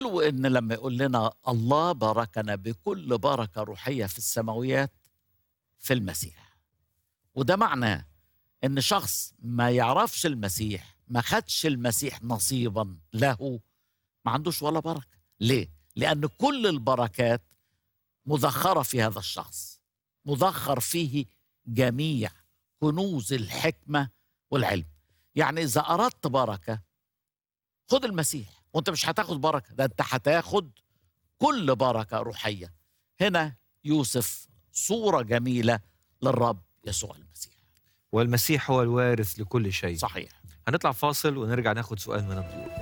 وإن لما يقول لنا الله باركنا بكل بركة روحية في السماويات في المسيح وده معناه إن شخص ما يعرفش المسيح ما خدش المسيح نصيبا له ما عندوش ولا بركة ليه؟ لأن كل البركات مذخرة في هذا الشخص مذخر فيه جميع كنوز الحكمة والعلم يعني إذا أردت بركة خد المسيح وانت مش هتاخد بركة ده انت هتاخد كل بركة روحية هنا يوسف صورة جميلة للرب يسوع المسيح والمسيح هو الوارث لكل شيء صحيح هنطلع فاصل ونرجع ناخد سؤال من الضيوف